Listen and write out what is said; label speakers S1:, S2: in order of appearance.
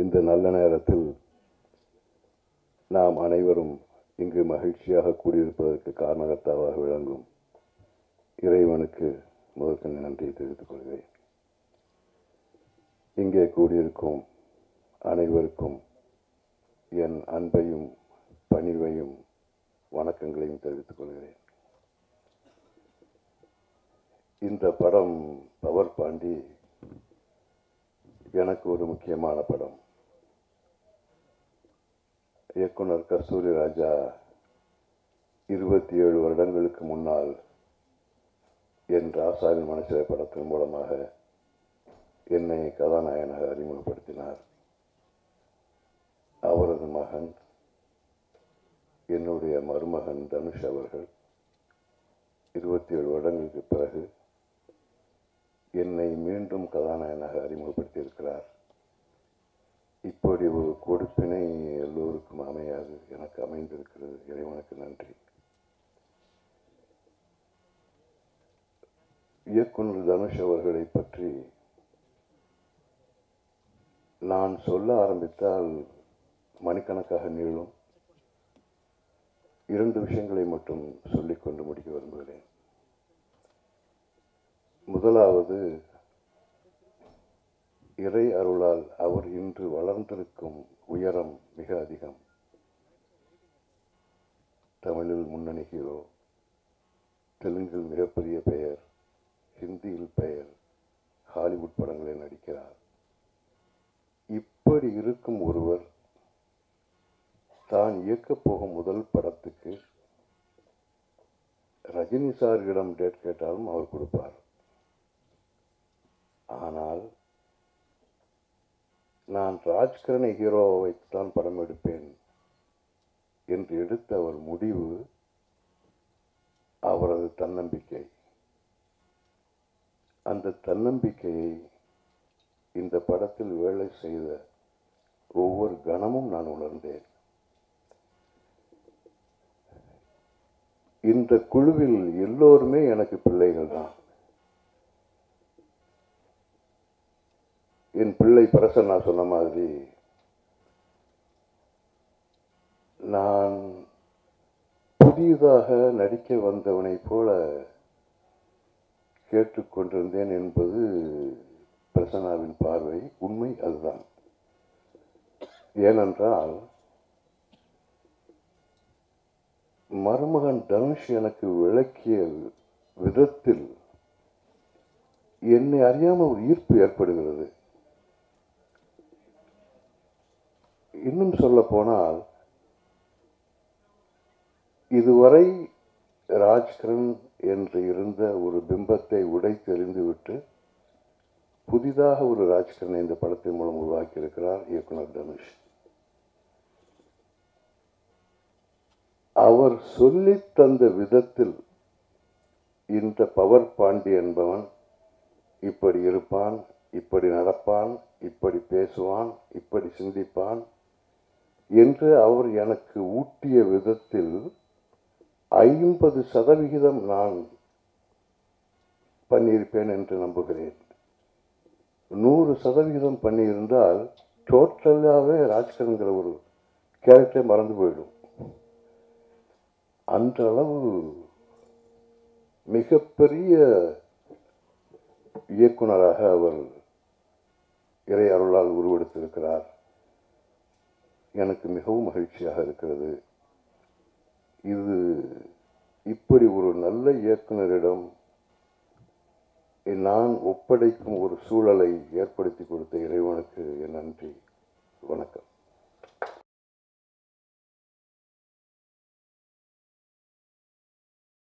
S1: இந்த நல்ல நேரத்தில் நாம் அனைவரும் இங்கு மகிழ்ச்சியாக கூடியிருப்பதற்கு காரணகர்த்தாவாக விளங்கும் இறைவனுக்கு முதற்கண் நன்றியை தெரிவித்துக் கொள்கிறேன் இங்கே கூடியிருக்கும் அனைவருக்கும் என் அன்பையும் பணிவையும் வணக்கங்களையும் தெரிவித்துக் கொள்கிறேன் இந்த படம் பவர் பாண்டி எனக்கு ஒரு முக்கியமான படம் இயக்குனர் கஸ்தூரி ராஜா இருபத்தி ஏழு வருடங்களுக்கு முன்னால் என் ராசாவின் மனசிலை படத்தின் மூலமாக என்னை கதாநாயகனாக அறிமுகப்படுத்தினார் அவரது மகன் என்னுடைய மருமகன் தனுஷ் அவர்கள் இருபத்தி ஏழு வருடங்களுக்கு பிறகு என்னை மீண்டும் கதாநாயகனாக அறிமுகப்படுத்தியிருக்கிறார் இப்படி ஒரு கொடுப்பினை எல்லோருக்கும் அமையாது எனக்கு அமைந்திருக்கிறது இறைவனுக்கு நன்றி இயக்குனர் தனுஷ் அவர்களை பற்றி நான் சொல்ல ஆரம்பித்தால் மணிக்கணக்காக நீளும் இரண்டு விஷயங்களை மட்டும் சொல்லிக்கொண்டு முடிக்க விரும்புகிறேன் முதலாவது இறை அருளால் அவர் இன்று வளர்ந்திருக்கும் உயரம் மிக அதிகம் தமிழில் முன்னணி ஹீரோ தெலுங்கில் மிகப்பெரிய பெயர் ஹிந்தியில் பெயர் ஹாலிவுட் படங்களில் நடிக்கிறார் இப்படி இருக்கும் ஒருவர் தான் இயக்கப் போகும் முதல் படத்துக்கு ரஜினி சாரிடம் டேட் கேட்டாலும் அவர் கொடுப்பார் ஆனால் நான் ராஜ்கரணை ஹீரோவை வைத்துதான் படம் எடுப்பேன் என்று எடுத்த அவர் முடிவு அவரது தன்னம்பிக்கை அந்த தன்னம்பிக்கையை இந்த படத்தில் வேலை செய்த ஒவ்வொரு கணமும் நான் உணர்ந்தேன் இந்த குழுவில் எல்லோருமே எனக்கு பிள்ளைகள் தான் என் பிள்ளை பிரசன்னா சொன்ன மாதிரி நான் புதியதாக நடிக்க வந்தவனைப் போல கேட்டுக்கொண்டிருந்தேன் என்பது பிரசன்னாவின் பார்வை உண்மை அதுதான் ஏனென்றால் மருமகன் தனுஷ் எனக்கு விளக்கிய விதத்தில் என்னை அறியாமல் ஒரு ஈர்ப்பு ஏற்படுகிறது இன்னும் சொல்ல போனால் இதுவரை ராஜ்கரன் என்று இருந்த ஒரு பிம்பத்தை உடைத்தெறிந்துவிட்டு புதிதாக ஒரு ராஜ்கரனை இந்த படத்தின் மூலம் உருவாக்கியிருக்கிறார் இயக்குனர் தனுஷ் அவர் சொல்லித் தந்த விதத்தில் இந்த பவர் பாண்டி என்பவன் இப்படி இருப்பான் இப்படி நடப்பான் இப்படி பேசுவான் இப்படி சிந்திப்பான் என்று அவர் எனக்கு ஊட்டிய விதத்தில் ஐம்பது சதவிகிதம் நான் பண்ணியிருப்பேன் என்று நம்புகிறேன் நூறு சதவிகிதம் பண்ணியிருந்தால் டோட்டலாகவே ராஜ்கரன்கிற ஒரு கேரக்டரை மறந்து போயிடும் அந்த அளவு மிகப்பெரிய இயக்குனராக அவர் இறை அருளால் உருவெடுத்திருக்கிறார் எனக்கு மிகவும் மகிழ்ச்சியாக இருக்கிறது இது இப்படி ஒரு நல்ல இயக்குனரிடம் நான் ஒப்படைக்கும் ஒரு சூழலை ஏற்படுத்தி கொடுத்த இறைவனுக்கு